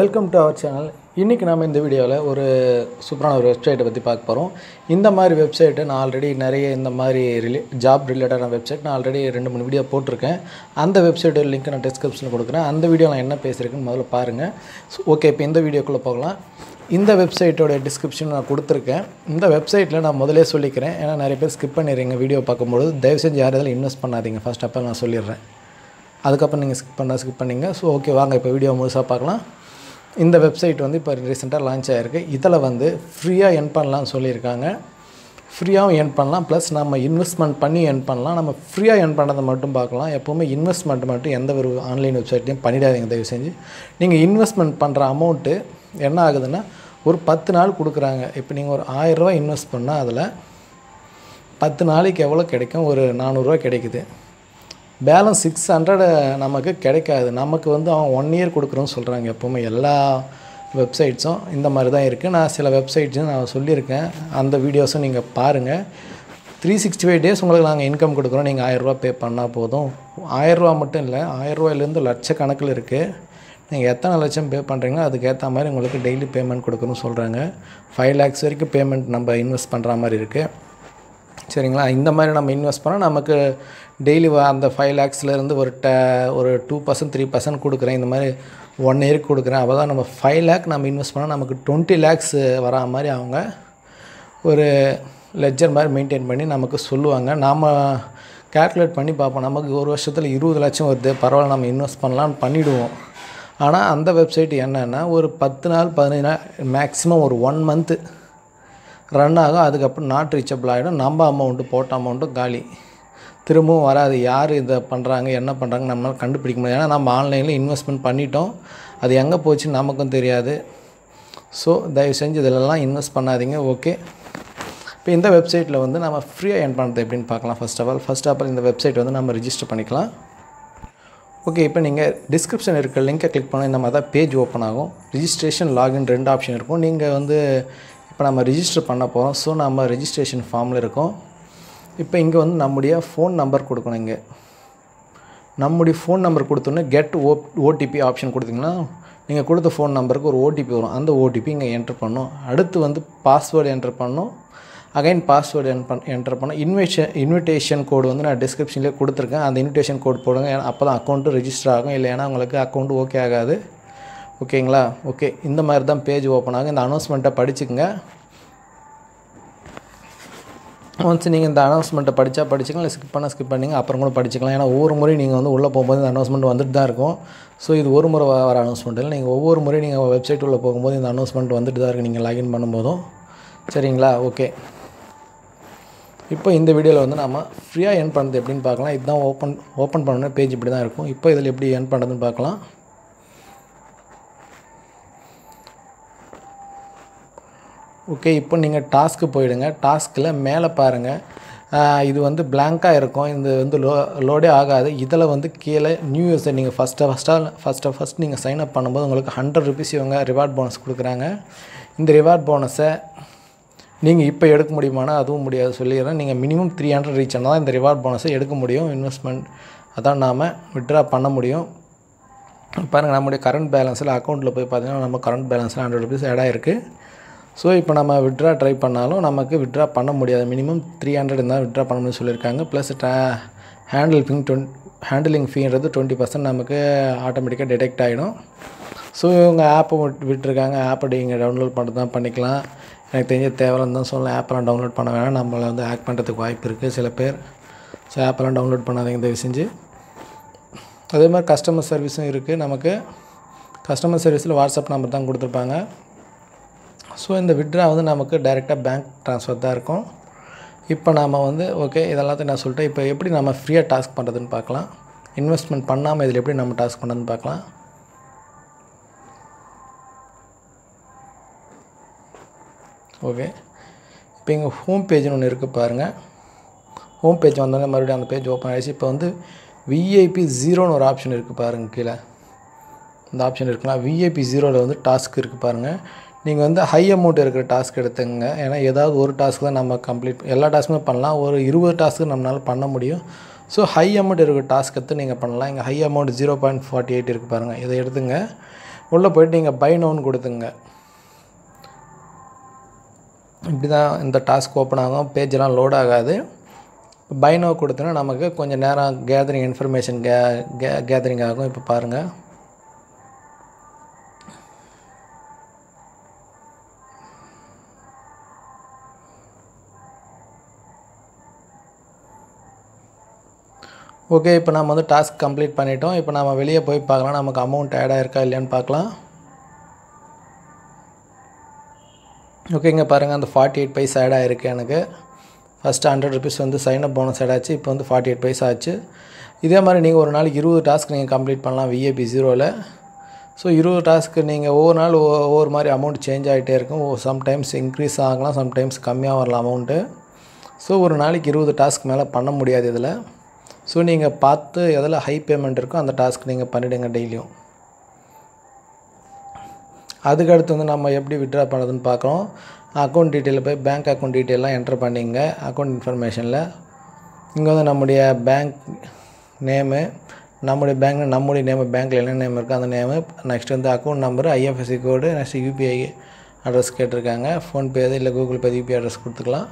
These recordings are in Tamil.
வெல்கம் டு அவர் சேனல் இன்றைக்கி நம்ம இந்த வீடியோவில் ஒரு சூப்பரான ஒரு வெப்சைட்டை பற்றி பார்க்க போகிறோம் இந்த மாதிரி வெப்சைட்டை நான் ஆல்ரெடி நிறைய இந்த மாதிரி ரிலே ஜாப் ரிலேட்டடான வெப்சைட் நான் ஆல்ரெடி ரெண்டு மூணு வீடியோ போட்டிருக்கேன் அந்த வெப்சைட்டோட லிங்க் நான் டிஸ்கிரிப்ஷனில் கொடுக்குறேன் அந்த வீடியோ நான் என்ன பேசுகிறேன்னு முதல்ல பாருங்கள் ஓகே இப்போ இந்த வீடியோக்குள்ளே போகலாம் இந்த வெப்சைட்டோட டிஸ்கிரிப்ஷன் நான் கொடுத்துருக்கேன் இந்த வெப்சைட்டில் நான் முதலே சொல்லிக்கிறேன் ஏன்னா நிறைய பேர் ஸ்கிப் பண்ணிடுறீங்க வீடியோ பார்க்கும்போது தயவு செஞ்சு யாரும் இதில் இன்வெஸ்ட் பண்ணாதீங்க ஃபர்ஸ்ட் அப்போ நான் சொல்லிடுறேன் அதுக்கப்புறம் நீங்கள் ஸ்கிப் பண்ணால் ஸ்கிப் பண்ணிங்க ஸோ ஓகே வாங்க இப்போ வீடியோ முழுசாக பார்க்கலாம் இந்த வெப்சைட் வந்து இப்போ ரீசெண்டாக லான்ச் ஆகிருக்கு இதில் வந்து ஃப்ரீயாக என் பண்ணலாம்னு சொல்லியிருக்காங்க ஃப்ரீயாகவும் என் பண்ணலாம் ப்ளஸ் நம்ம இன்வெஸ்ட்மெண்ட் பண்ணி என் பண்ணலாம் நம்ம ஃப்ரீயாக என் பண்ணுறதை மட்டும் பார்க்கலாம் எப்போவுமே இன்வெஸ்ட்மெண்ட் மட்டும் எந்த ஒரு ஆன்லைன் வெப்சைட்லையும் பண்ணிடாதீங்க தயவு செஞ்சு நீங்கள் இன்வெஸ்ட்மெண்ட் பண்ணுற அமௌண்ட்டு என்ன ஆகுதுன்னா ஒரு பத்து நாள் கொடுக்குறாங்க இப்போ நீங்கள் ஒரு ஆயிரரூவா இன்வெஸ்ட் பண்ணால் அதில் பத்து நாளைக்கு எவ்வளோ கிடைக்கும் ஒரு நானூறுரூவா கிடைக்குது பேலன்ஸ் சிக்ஸ் ஹண்ட்ரட் நமக்கு கிடைக்காது நமக்கு வந்து அவன் ஒன் இயர் கொடுக்குறோன்னு சொல்கிறாங்க எப்போவுமே எல்லா வெப்சைட்ஸும் இந்த மாதிரி தான் இருக்குது நான் சில வெப்சைட்ஸும் நான் சொல்லியிருக்கேன் அந்த வீடியோஸும் நீங்கள் பாருங்கள் த்ரீ சிக்ஸ்டி ஃபைவ் டேஸ் உங்களுக்கு நாங்கள் இன்கம் கொடுக்குறோம் நீங்கள் ஆயிரரூவா பே பண்ணால் போதும் ஆயிரரூவா மட்டும் இல்லை ஆயிரரூவாயிலேருந்து லட்சக்கணக்கில் இருக்குது நீங்கள் எத்தனை லட்சம் பே பண்ணுறீங்களோ அதுக்கேற்ற மாதிரி உங்களுக்கு டெய்லி பேமெண்ட் கொடுக்கணும்னு சொல்கிறாங்க ஃபைவ் லேக்ஸ் வரைக்கும் பேமெண்ட் நம்ம இன்வெஸ்ட் பண்ணுற மாதிரி இருக்குது சரிங்களா இந்த மாதிரி நம்ம இன்வெஸ்ட் பண்ணால் நமக்கு டெய்லி அந்த ஃபைவ் லேக்ஸ்லேருந்து ஒரு ட ஒரு டூ பர்சன்ட் த்ரீ பர்சன்ட் கொடுக்குறேன் இந்த மாதிரி ஒன் இயருக்கு கொடுக்குறேன் அப்போ தான் நம்ம ஃபைவ் லேக் நம்ம இன்வெஸ்ட் பண்ணால் நமக்கு டுவெண்ட்டி லேக்ஸ் வரா மாதிரி அவங்க ஒரு லெஜர் மாதிரி மெயின்டைன் பண்ணி நமக்கு சொல்லுவாங்க நாம் கேல்குலேட் பண்ணி பார்ப்போம் நமக்கு ஒரு வருஷத்தில் இருபது லட்சம் வருது பரவாயில்ல நம்ம இன்வெஸ்ட் பண்ணலான்னு பண்ணிவிடுவோம் ஆனால் அந்த வெப்சைட் என்னென்னா ஒரு பத்து நாள் பதினஞ்சு நாள் மேக்ஸிமம் ஒரு ஒன் மந்த்து ரன் ஆகும் அதுக்கப்புறம் நாட் ரீச்சபிள் ஆகிடும் நம்ம அமௌண்ட்டு போட்ட அமௌண்ட்டும் காலி திரும்பவும் வராது யார் இதை பண்ணுறாங்க என்ன பண்ணுறாங்க நம்மளால் கண்டுபிடிக்க முடியாது ஏன்னா நம்ம ஆன்லைனில் இன்வெஸ்ட்மெண்ட் பண்ணிட்டோம் அது எங்கே போச்சுன்னு நமக்கும் தெரியாது ஸோ தயவு செஞ்சு இதிலெல்லாம் இன்வெஸ்ட் பண்ணாதீங்க ஓகே இப்போ இந்த வெப்சைட்டில் வந்து நம்ம ஃப்ரீயாக என் பண்ணுறது எப்படின்னு பார்க்கலாம் first of all first of all இந்த வெப்சைட் வந்து நம்ம ரிஜிஸ்டர் பண்ணிக்கலாம் ஓகே இப்போ நீங்கள் டிஸ்கிரிப்ஷன் இருக்க லிங்கை கிளிக் பண்ண இந்த மாதிரி தான் பேஜ் ஓப்பன் ஆகும் ரிஜிஸ்ட்ரேஷன் லாகின் ரெண்டு ஆப்ஷன் இருக்கும் நீங்கள் வந்து இப்போ நம்ம ரிஜிஸ்டர் பண்ண போகிறோம் ஸோ நம்ம ரெஜிஸ்ட்ரேஷன் ஃபார்மில் இருக்கோம் இப்போ இங்கே வந்து நம்முடைய ஃபோன் நம்பர் கொடுக்கணும் இங்கே நம்முடைய ஃபோன் நம்பர் கொடுத்தோன்னே கெட் ஓ ஓடிபி ஆப்ஷன் கொடுத்தீங்கன்னா நீங்கள் கொடுத்த ஃபோன் நம்பருக்கு ஒரு ஓடிபி வரும் அந்த ஓடிபி இங்கே என்ட்ரு பண்ணணும் அடுத்து வந்து பாஸ்வேர்டு என்ட்ரு பண்ணணும் அகைன் பாஸ்வேர்டு என் பண் என்ட்ரு பண்ண இன்விஷன் இன்விடேஷன் கோடு வந்து நான் டிஸ்கிரிப்ஷன்லேயே கொடுத்துருக்கேன் அந்த இன்விடேஷன் கோட் போடுங்க ஏன்னா அப்போ தான் அக்கௌண்ட்டு ரெஜிஸ்டர் ஆகும் இல்லைன்னா உங்களுக்கு அக்கௌண்ட் ஓகே ஆகாது ஓகேங்களா ஓகே இந்த மாதிரி தான் பேஜ் ஓப்பன் ஆகும் இந்த அனௌன்ஸ்மெண்ட்டை படிச்சுக்கங்க ஒன்ஸ் நீங்கள் இந்த அனௌன்ஸ்மெண்ட்டை படித்தா படிச்சுக்கலாம் இல்லை ஸ்கிப் பண்ணால் ஸ்கிப் பண்ணிங்க அப்புறம் கூட படிச்சுக்கலாம் ஏன்னா ஒவ்வொரு முறையும் நீங்கள் வந்து உள்ளே போகும்போது இந்த அனௌன்ஸ்மெண்ட் வந்துட்டு தான் இருக்கும் ஸோ இது ஒரு முறை வர அனௌன்ஸ்மெண்ட் இல்லை நீங்கள் ஒவ்வொரு முறையும் நீங்கள் வெப்சைட் உள்ளே போகும்போது இந்த அனௌன்ஸ்மெண்ட் வந்துட்டு தான் இருக்குது நீங்கள் லாகின் பண்ணும்போதும் சரிங்களா ஓகே இப்போ இந்த வீடியோவில் வந்து நம்ம ஃப்ரீயாக என் பண்ணுறது எப்படின்னு பார்க்கலாம் இதுதான் ஓப்பன் ஓப்பன் பண்ணணும் பேஜ் இப்படி தான் இருக்கும் இப்போ இதில் எப்படி என் பண்ணுறதுன்னு பார்க்கலாம் ஓகே இப்போ நீங்கள் டாஸ்க்கு போயிடுங்க டாஸ்கில் மேலே பாருங்கள் இது வந்து பிளாங்காக இருக்கும் இது வந்து லோ லோடே ஆகாது இதில் வந்து கீழே நியூ யூஸர் நீங்கள் ஃபஸ்ட்டாக ஃபஸ்ட்டாக ஃபஸ்ட்டாக ஃபஸ்ட் நீங்கள் சைன் அப் பண்ணும்போது உங்களுக்கு ஹண்ட்ரட் ருபீஸ் இவங்க ரிவார்ட் போனஸ் கொடுக்குறாங்க இந்த ரிவார்ட் போனஸை நீங்கள் இப்போ எடுக்க முடியுமானா அதுவும் முடியாது சொல்லிடுறேன் நீங்கள் மினிமம் த்ரீ ஹண்ட்ரட் ரீச் ஆனால் தான் இந்த ரிவார்ட் போனஸை எடுக்க முடியும் இன்வெஸ்ட்மெண்ட் அதான் நாம் விட்ரா பண்ண முடியும் பாருங்கள் நம்முடைய கரண்ட் பேலன்ஸில் அக்கௌண்ட்டில் போய் பார்த்தீங்கன்னா நம்ம கரண்ட் பேலன்ஸில் ஹண்ட்ரட் ருபீஸ் ஆட் ஆயிருக்கு ஸோ இப்போ நம்ம விட்ரா ட்ரை பண்ணாலும் நமக்கு விட்ரா பண்ண முடியாது மினிமம் த்ரீ ஹண்ட்ரட் இருந்தால் விட்ரா பண்ண முடியும்னு சொல்லியிருக்காங்க ப்ளஸ் ஹேண்டில் ஃபிங் டுவெண்ட் ஹேண்டிலிங் ஃபீன்றது டுவெண்ட்டி பர்சன்ட் நமக்கு ஆட்டோமேட்டிக்காக டிடெக்ட் ஆகிடும் ஸோ இவங்க ஆப்பை விட்டுருக்காங்க ஆப்பை நீங்கள் டவுன்லோட் பண்ணுறது தான் பண்ணிக்கலாம் எனக்கு தெரிஞ்ச தேவையில்லைன்னு தான் சொல்லலாம் ஆப்பெல்லாம் டவுன்லோட் பண்ண வேணாம் நம்மளை வந்து ஆக்ட் பண்ணுறதுக்கு வாய்ப்பு இருக்குது சில பேர் ஸோ ஆப்பெல்லாம் டவுன்லோட் பண்ணாதீங்க தயவு செஞ்சு அதே மாதிரி கஸ்டமர் சர்வீஸும் இருக்குது நமக்கு கஸ்டமர் சர்வீஸில் வாட்ஸ்அப் நம்பர் தான் கொடுத்துருப்பாங்க ஸோ இந்த விட்ரா வந்து நமக்கு டைரெக்டாக பேங்க் ட்ரான்ஸ்ஃபர் தான் இருக்கும் இப்போ நாம் வந்து ஓகே இதெல்லாத்தையும் நான் சொல்லிட்டேன் இப்போ எப்படி நம்ம ஃப்ரீயாக டாஸ்க் பண்ணுறதுன்னு பார்க்கலாம் இன்வெஸ்ட்மெண்ட் பண்ணாமல் இதில் எப்படி நம்ம டாஸ்க் பண்ணுறதுன்னு பார்க்கலாம் ஓகே இப்போ இங்கே ஹோம் பேஜ்னு ஒன்று இருக்குது பாருங்கள் ஹோம் பேஜ் வந்தோடனே மறுபடியும் அந்த பேஜ் ஓப்பன் ஆகிடுச்சு இப்போ வந்து விஐபி ஜீரோன்னு ஒரு ஆப்ஷன் இருக்குது பாருங்கள் கீழே இந்த ஆப்ஷன் இருக்கலாம் விஐபி ஜீரோவில் வந்து டாஸ்க் இருக்குது பாருங்கள் நீங்கள் வந்து ஹை அமௌண்ட் இருக்கிற டாஸ்க் எடுத்துங்க ஏன்னா ஏதாவது ஒரு டாஸ்க் தான் நம்ம கம்ப்ளீட் எல்லா டாஸ்க்குமே பண்ணலாம் ஒரு இருபது டாஸ்க்கு நம்மளால் பண்ண முடியும் ஸோ ஹை அமௌண்ட் இருக்கிற டாஸ்க் எடுத்து நீங்கள் பண்ணலாம் இங்கே high amount zero point forty eight இருக்குது பாருங்கள் இதை எடுத்துங்க உள்ளே போயிட்டு நீங்கள் பை நோன்னு கொடுத்துங்க இப்படி தான் இந்த டாஸ்க் ஓப்பன் ஆகும் பேஜெலாம் லோட் ஆகாது பை நோ கொடுத்தோன்னா நமக்கு கொஞ்சம் நேரம் கேதரிங் இன்ஃபர்மேஷன் கே கே கேதரிங் ஆகும் இப்போ பாருங்கள் ஓகே இப்போ நம்ம வந்து டாஸ்க் கம்ப்ளீட் பண்ணிட்டோம் இப்போ நம்ம வெளியே போய் பார்க்கலாம் நமக்கு அமௌண்ட் ஆட் ஆயிருக்கா இல்லையான்னு பார்க்கலாம் ஓகே இங்கே பாருங்கள் அந்த ஃபார்ட்டி எயிட் பைசா ஆட் ஆகிருக்கு எனக்கு ஃபஸ்ட்டு ஹண்ட்ரட் ருபீஸ் வந்து சைன் அப் போனஸ் ஆட் ஆச்சு இப்போ வந்து ஃபார்ட்டி எயிட் பைசா ஆச்சு இதே மாதிரி நீங்கள் ஒரு நாளைக்கு இருபது டாஸ்க் நீங்கள் கம்ப்ளீட் பண்ணலாம் விஏபி ஜீரோவில் ஸோ இருபது டாஸ்க்கு நீங்கள் ஒவ்வொரு நாள் ஒவ்வொ- ஒவ்வொரு மாதிரி அமௌண்ட் சேஞ்ச் ஆகிட்டே இருக்கும் சம்டைம்ஸ் இன்க்ரீஸ் ஆகலாம் சம்டைம்ஸ் கம்மியாக வரலாம் அமௌண்ட்டு ஸோ ஒரு நாளைக்கு இருபது டாஸ்க் மேலே பண்ண முடியாது இதில் ஸோ நீங்கள் பார்த்து எதில் ஹை பேமெண்ட் இருக்கோ அந்த டாஸ்க் நீங்கள் பண்ணிவிடுங்க டெய்லியும் அதுக்கு அடுத்து வந்து நம்ம எப்படி விட்ரா பண்ணுறதுன்னு பார்க்குறோம் அக்கௌண்ட் டீட்டெயில் போய் பேங்க் அக்கௌண்ட் டீட்டெயிலாம் என்டர் பண்ணிங்க அக்கௌண்ட் இன்ஃபர்மேஷனில் இங்கே வந்து நம்முடைய பேங்க் நேமு நம்முடைய பேங்க் நம்முடைய நேமு பேங்க்கில் என்ன நேம் இருக்கோ அந்த நேமு நெக்ஸ்ட் வந்து account number IFSC code next UPI address கேட்டிருக்காங்க ஃபோன்பே இது இல்லை கூகுள் பே யூபிஐ அட்ரஸ் கொடுத்துக்கலாம்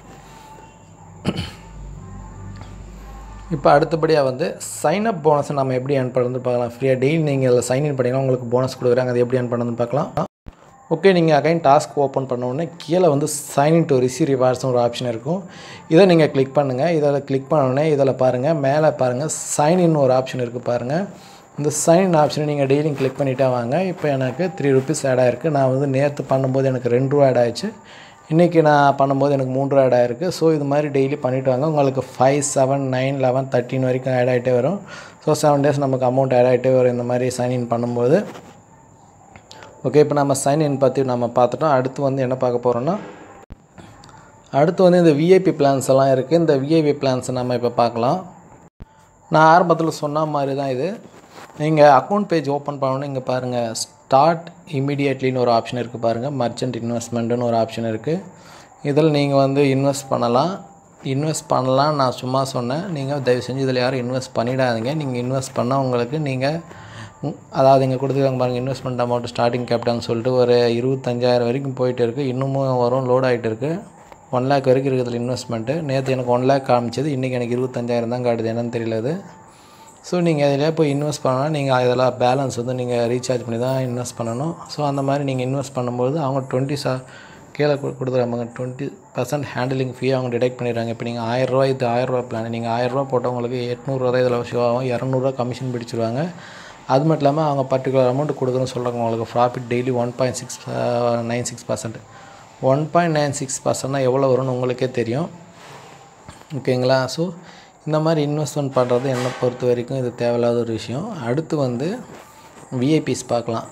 இப்போ அடுத்தபடியாக வந்து சைன் அப் போனஸை நம்ம எப்படி earn பண்ணுறது பார்க்கலாம் ஃப்ரீயாக டெய்லி நீங்கள் இதில் சைன் இன் பண்ணிங்கன்னா உங்களுக்கு போனஸ் கொடுக்குறாங்க அது எப்படி earn பண்ணுறதுன்னு பார்க்கலாம் ஓகே நீங்கள் அகைன் டாஸ்க் ஓப்பன் பண்ண உடனே கீழே வந்து சைன் இன் டு ரிசீவ் ரிவார்ட்ஸ்னு ஒரு ஆப்ஷன் இருக்கும் இதை நீங்கள் கிளிக் பண்ணுங்கள் இதில் கிளிக் பண்ண உடனே இதில் பாருங்கள் மேலே பாருங்கள் சைன் இன் ஒரு ஆப்ஷன் இருக்குது பாருங்கள் இந்த சைன் இன் ஆப்ஷனை நீங்கள் டெய்லியும் கிளிக் பண்ணிட்டே வாங்க இப்போ எனக்கு த்ரீ ருபீஸ் ஆட் ஆயிருக்கு நான் வந்து நேற்று பண்ணும்போது எனக்கு ரெண்டு ரூபா ஆட் ஆயிடுச்சு இன்றைக்கி நான் பண்ணும்போது எனக்கு மூன்று ரூபா ஆட் ஆயிருக்கு ஸோ இது மாதிரி டெய்லி பண்ணிட்டு வாங்க உங்களுக்கு five seven nine eleven thirteen வரைக்கும் ஆட் ஆகிட்டே வரும் ஸோ செவன் டேஸ் நமக்கு அமௌண்ட் ஆட் ஆகிட்டே வரும் இந்த மாதிரி சைன் இன் பண்ணும்போது ஓகே இப்போ நம்ம சைன் இன் பற்றி நம்ம பார்த்துட்டோம் அடுத்து வந்து என்ன பார்க்க போகிறோன்னா அடுத்து வந்து இந்த விஐபி பிளான்ஸ் எல்லாம் இருக்குது இந்த விஐபி பிளான்ஸை நம்ம இப்போ பார்க்கலாம் நான் ஆரம்பத்தில் சொன்ன மாதிரி தான் இது நீங்கள் அக்கௌண்ட் பேஜ் ஓப்பன் பண்ணணும் இங்கே பாருங்கள் ஸ்டார்ட் இமிடியேட்லின்னு ஒரு ஆப்ஷன் இருக்குது பாருங்கள் மர்ச்சன்ட் இன்வெஸ்ட்மெண்ட்டுன்னு ஒரு ஆப்ஷன் இருக்குது இதில் நீங்கள் வந்து இன்வெஸ்ட் பண்ணலாம் இன்வெஸ்ட் பண்ணலாம் நான் சும்மா சொன்னேன் நீங்கள் தயவு செஞ்சு இதில் யாரும் இன்வெஸ்ட் பண்ணிடாதீங்க நீங்கள் இன்வெஸ்ட் பண்ணால் உங்களுக்கு நீங்கள் உம், அதாவது இங்கே கொடுத்துருக்காங்க பாருங்கள் இன்வெஸ்ட்மெண்ட் அமௌண்ட் ஸ்டார்டிங் கேபிட்டல்னு சொல்லிட்டு ஒரு இருபத்தஞ்சாயிரம் வரைக்கும் போயிட்டு இருக்குது இன்னமும் வரும் லோட் ஆகிட்டு இருக்குது ஒன் லேக் வரைக்கும் இருக்குது இன்வெஸ்ட்மெண்ட்டு நேற்று எனக்கு ஒன் லேக் காமிச்சது இன்றைக்கி எனக்கு இருபத்தஞ்சாயிரம் தான் காட்டுது என்னன்னு தெரியல அது ஸோ நீங்கள் அதில் போய் இன்வெஸ்ட் பண்ணணும்னா நீங்கள் அதெல்லாம் பேலன்ஸ் வந்து நீங்கள் ரீசார்ஜ் பண்ணி தான் இன்வெஸ்ட் பண்ணணும் ஸோ அந்த மாதிரி நீங்கள் இன்வெஸ்ட் பண்ணும்போது அவங்க டுவெண்ட்டி சா கீழே கொடு- கொடுத்துருக்காங்க டுவெண்ட்டி பர்சன்ட் ஹேண்டிலிங் ஃபீ அவங்க டிடெக்ட் பண்ணிடுறாங்க இப்போ நீங்கள் ஆயிரரூவா இது ஆயிரரூவா பிளான் நீங்கள் ஆயிரரூவா போட்டவங்களுக்கு எட்நூறுவா தான் இதில் ஷோ ஆகும் இரநூறுவா கமிஷன் பிடிச்சிருவாங்க அது மட்டும் இல்லாமல் அவங்க பர்டிகுலர் அமௌண்ட் கொடுக்குறோன்னு சொல்கிறாங்க உங்களுக்கு profit daily one point six nine six percent one point nine six பர்சன்ட்னா எவ்வளோ வரும்னு உங்களுக்கே தெரியும் ஓகேங்களா ஸோ இந்த மாதிரி இன்வெஸ்ட்மெண்ட் பண்ணுறது என்னை பொறுத்த வரைக்கும் இது தேவையில்லாத ஒரு விஷயம் அடுத்து வந்து விஐபிஸ் பார்க்கலாம்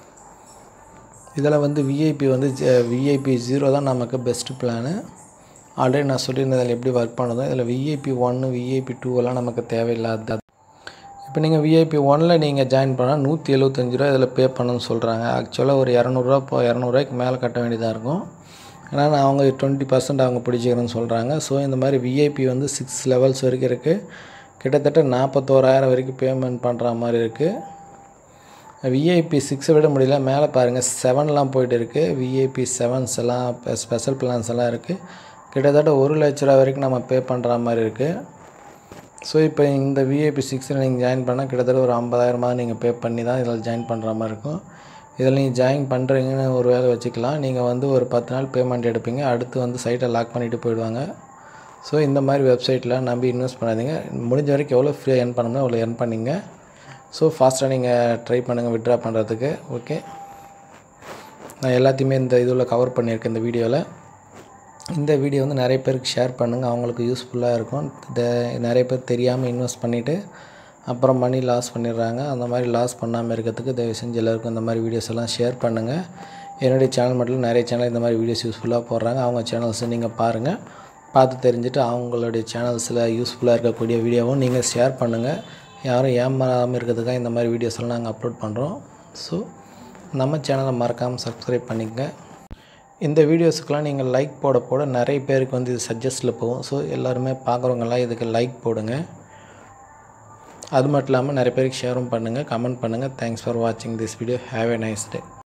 இதில் வந்து விஐபி வந்து விஐபி ஜீரோ தான் நமக்கு பெஸ்ட்டு பிளானு ஆல்ரெடி நான் சொல்லியிருந்தேன் இதில் எப்படி ஒர்க் பண்ணுறதோ இதில் விஐபி ஒன்று விஐபி டூ எல்லாம் நமக்கு தேவையில்லாத இப்போ நீங்கள் விஐபி ஒனில் நீங்கள் ஜாயின் பண்ணால் நூற்றி எழுபத்தஞ்சு ரூபா இதில் பே பண்ணணும்னு சொல்கிறாங்க ஆக்சுவலாக ஒரு இரநூறுவா இப்போ இரநூறுவாய்க்கு மேலே கட்ட வேண்டியதாக இருக்கும் ஏன்னா நான் அவங்க டுவெண்ட்டி பர்சன்ட் அவங்க பிடிச்சிக்கிறேன்னு சொல்கிறாங்க ஸோ இந்த மாதிரி விஐபி வந்து சிக்ஸ் லெவல்ஸ் வரைக்கும் இருக்குது கிட்டத்தட்ட நாற்பத்தோராயிரம் வரைக்கும் பேமெண்ட் பண்ணுற மாதிரி இருக்குது விஐபி சிக்ஸை விட முடியல மேலே பாருங்கள் செவன்லாம் போயிட்டு இருக்குது விஐபி செவன்ஸ் எல்லாம் ஸ்பெஷல் பிளான்ஸ் எல்லாம் இருக்குது கிட்டத்தட்ட ஒரு லட்ச ரூபா வரைக்கும் நம்ம பே பண்ணுற மாதிரி இருக்குது ஸோ இப்போ இந்த விஐபி சிக்ஸில் நீங்கள் ஜாயின் பண்ணால் கிட்டத்தட்ட ஒரு ஐம்பதாயிரமாக நீங்கள் பே பண்ணி தான் இதில் ஜாயின் பண்ணுற மாதிரி இருக்கும் இதில் நீங்கள் ஜாயின் பண்ணுறீங்கன்னு ஒரு வேலை வச்சுக்கலாம் நீங்கள் வந்து ஒரு பத்து நாள் பேமெண்ட் எடுப்பீங்க அடுத்து வந்து சைட்டை லாக் பண்ணிவிட்டு போயிடுவாங்க ஸோ இந்த மாதிரி வெப்சைட்டில் நம்பி இன்வெஸ்ட் பண்ணாதீங்க முடிஞ்ச வரைக்கும் எவ்வளோ ஃப்ரீயாக earn பண்ணணுமோ அவ்வளோ earn பண்ணிங்க ஸோ ஃபாஸ்ட்டாக நீங்கள் ட்ரை பண்ணுங்கள் விட்ரா பண்ணுறதுக்கு ஓகே நான் எல்லாத்தையுமே இந்த இதில் கவர் பண்ணியிருக்கேன் இந்த வீடியோவில் இந்த வீடியோ வந்து நிறைய பேருக்கு ஷேர் பண்ணுங்கள் அவங்களுக்கு யூஸ்ஃபுல்லாக இருக்கும் இந்த நிறைய பேர் தெரியாமல் இன்வெஸ்ட் பண்ணிவிட்டு அப்புறம் மணி லாஸ் பண்ணிடுறாங்க அந்த மாதிரி லாஸ் பண்ணாமல் இருக்கிறதுக்கு தயவு செஞ்சு எல்லாருக்கும் இந்த மாதிரி வீடியோஸ் எல்லாம் ஷேர் பண்ணுங்கள் என்னுடைய சேனல் மட்டும் இல்ல, நிறைய சேனல் இந்த மாதிரி வீடியோஸ் யூஸ்ஃபுல்லாக போடுறாங்க அவங்க சேனல்ஸை நீங்கள் பாருங்கள் பார்த்து தெரிஞ்சுட்டு அவங்களுடைய சேனல்ஸில் யூஸ்ஃபுல்லாக இருக்கக்கூடிய வீடியோவும் நீங்கள் ஷேர் பண்ணுங்கள் யாரும் ஏமாறாமல் இருக்கிறதுக்காக இந்த மாதிரி வீடியோஸ் எல்லாம் நாங்கள் அப்லோட் பண்ணுறோம் ஸோ நம்ம சேனலை மறக்காமல் சப்ஸ்கிரைப் பண்ணிக்கங்க இந்த வீடியோஸுக்கெலாம் நீங்கள் லைக் போட போட நிறைய பேருக்கு வந்து இது சஜஸ்டில் போகும் ஸோ எல்லாருமே பார்க்குறவங்கெல்லாம் இதுக்கு லைக் போடுங்க அது மட்டும் இல்லாமல் நிறைய பேருக்கு ஷேரும் பண்ணுங்கள் கமெண்ட் பண்ணுங்கள் தேங்க்ஸ் ஃபார் வாட்சிங் this video have a nice day